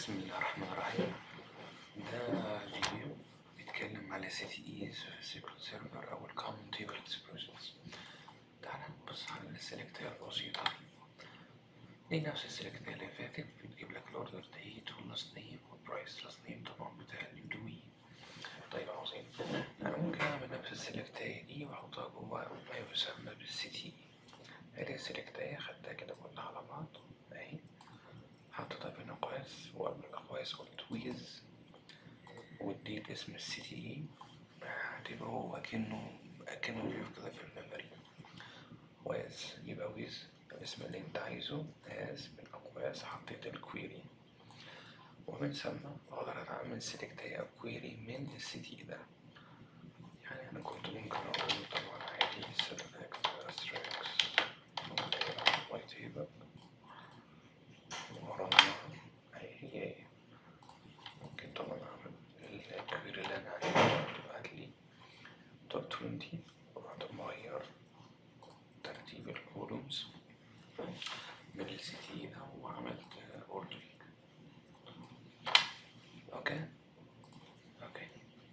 بسم الله الرحمن الرحيم ده فيديو بيتكلم على CTEs في السيكول سيرفر أو ال Common Table Expressions تعالى نبص على السلكتية البسيطة دي نفس السلكتية اللي فاتت بتجيب لك الأوردر ديت واللاست نيم والبرايس لاست نيم طبعا بتاع الإندومي طيب عظيم أنا ممكن أعمل نفس السلكتية دي وأحطها جوا ما يسمى بال CTE ادي السلكتية خدتها كده كلها على بعض اهي حطيتها بين أقواس وقبل الأقواس قلت ويز واديت اسم السي تي اي هتبقى هو أكنه أكنه بيفضل كده في الميموري ويز يبقى ويز الاسم اللي انت عايزه از من أقواس حطيت الكويري ومن ثم أقدر أعمل سلكتية أو كويري من السي تي ده يعني أنا كنت ممكن أقول طبعا عادي select asterisk white table ورانا هي هي ممكن طبعا أعمل الكبير اللي أنا عايزه تبعت لي توب 20 وبعد ما أغير ترتيب الكولومز من السي تي ده وعملت اوردرينج اوكي اوكي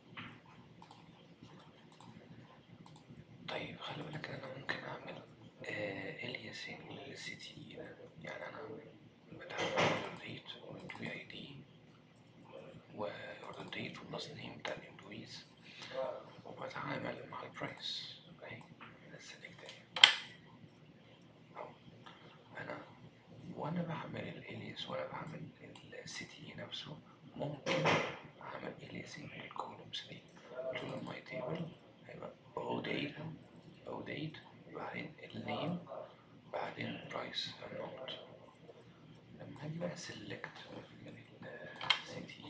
طيب خلي بالك انا ممكن اعمل آه الياسين للسي تي ده يعني انا بتعمل اوردر ديت وامبلوي اي دي واوردر ديت واللاست نيم بتاع الامبلويز وبتعامل مع البرايس اهي السلكت اهو انا وانا بعمل الالياس وانا بعمل السي تي نفسه ممكن اعمل الياسين للكولومز دي قلت له ماي تيبل هيبقى او ديت او ديت بعدين النيم بعدين برايس اماونت لما اجي بقى سيلكت من السي تي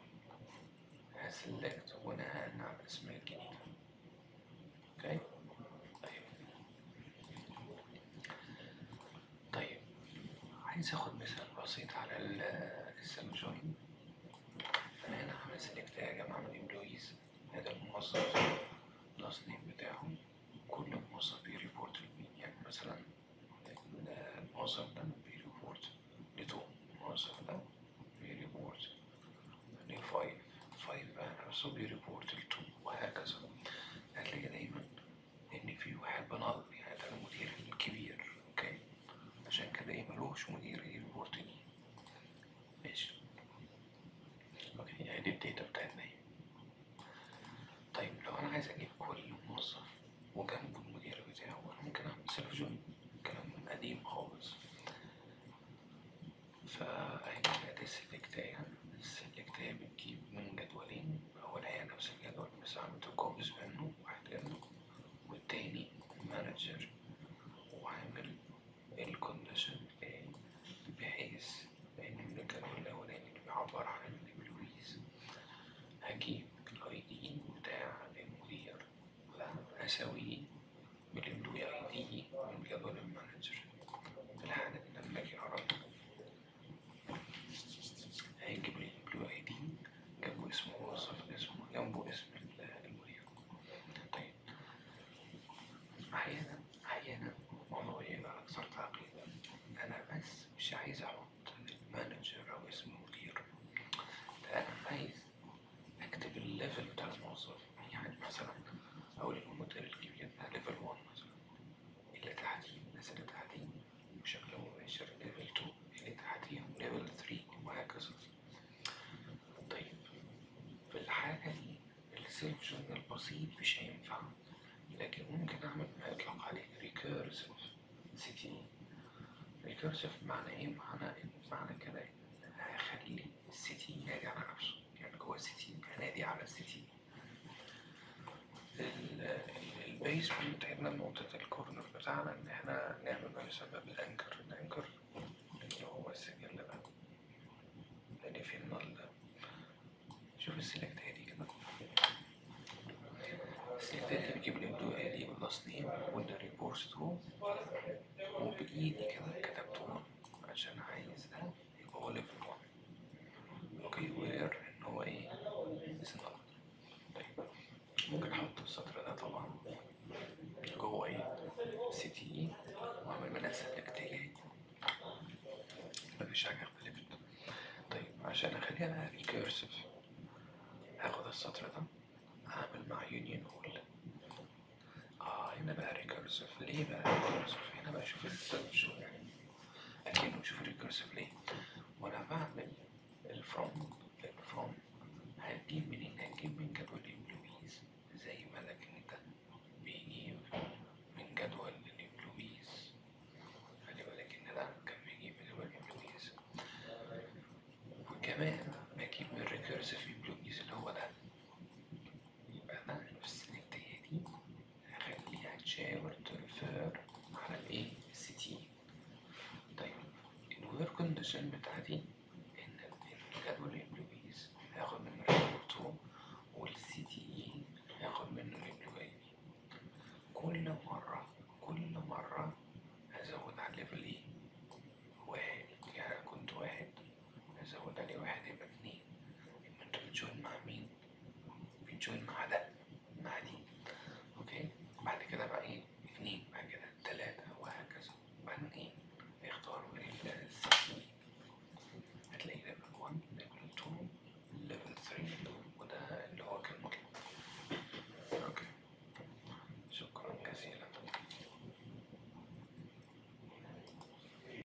هسلكت بناء على الاسم الجديد اوكي طيب طيب عايز اخد مثال بسيط على السيل جوين انا هنا هعمل سيلكت يا جماعه من امبلويز هذا الموظف اللاست نيم بتاعه كل موظف بيريبورت لمين يعني مثلا الموظف ده بيريبورت لتوم الموظف ده بيريبورت لفايف فايف بقى نفسه بيريبورت لتوم وهكذا هتلاقي دايما ان في واحد بنظر يعني ده المدير الكبير اوكي عشان كده ايه ملوش مدير يريبورت ليه ماشي اوكي يعني دي الداتا بتاعتنا اهي طيب لو انا عايز اجيب كل موظف وجنبه المدير بتاعه انا ممكن اعمل سيلف جوين كلام قديم خالص فاهي ادي السلكتاية السلكتاية بتجيب من جدولين اول هي نفس الجدول بس عملت كوبيز منه واحد منه والتاني مانجر وعامل الكونديشن بحيث ان من الجدول الاولاني اللي بيعبر عن الامبلويز هجيب الاي دي بتاع المدير هساويه بالامبلوي اي دي من جدول المانجر في الحالة دي لما اجي اقرا هيجيب لي الامبلوي اي دي جنبه اسم موظف اسمه جنبه اسم المدير طيب احيانا احيانا والله يبقى اكثر تعقيدا انا بس مش عايز احط المانجر او اسم المدير ده انا عايز اكتب الليفل بتاع الموظف يعني مثلا اقول المدير الكبير ده ليفل 1 مثلا اللي تحتيه الناس اللي تحتيه بشكل مباشر ليفل 2 اللي تحتيهم ليفل 3 وهكذا طيب في الحالة دي السيلف جورنال البسيط مش هينفع لكن ممكن اعمل ما يطلق عليه ريكيرسيف سي تي ريكيرسيف معنى ايه؟ معنى معنى كده ان هخلي السي تي ينادي على نفسه يعني جوه السي تي هنادي على السي تي البيسمنت بتاعنا نقطة الكورنر بتاعنا إن إحنا نعمل ما يسمى بالأنكر الأنكر اللي هو السجل بقى اللي في النل ده شوف السلكت دي كده السلكت دي بيجيب لي الدو دي واللاست نيم والريبورت تو وبإيدي كده كتبته عشان عايز ده يبقى هو ليفل 1 اوكي وير ان هو ايه اسم طيب ممكن احط السطر ده طبعا جوه ايه سي تي اي واعمل منها سلكت مفيش حاجه اختلفت طيب عشان اخليها بقى ريكيرسيف هاخد السطر ده هعمل مع يونيون اول اه هنا بقى ريكيرسيف ليه بقى ريكيرسيف هنا بقى شوف السبب شو يعني اكيد شوف ريكيرسيف ليه وانا بعمل الفروم الفروم هتجيب منين هتجيب من جدول الامبلويز زي ما لك انت بيجيب من جدول الامبلويز خلي بالك ان ده كان بيجيب من جدول الامبلويز وكمان بجيب من recursive employees اللي هو ده يبقى أنا السلكتية دي هخليها تشاور ترفير على الإيه؟ السي تي طيب الوير كونديشن بتاعتي إن إن جدول الإمبلويز هياخد منه الريبورتو والسي تي إي هياخد منه الإمبلوي كل مرة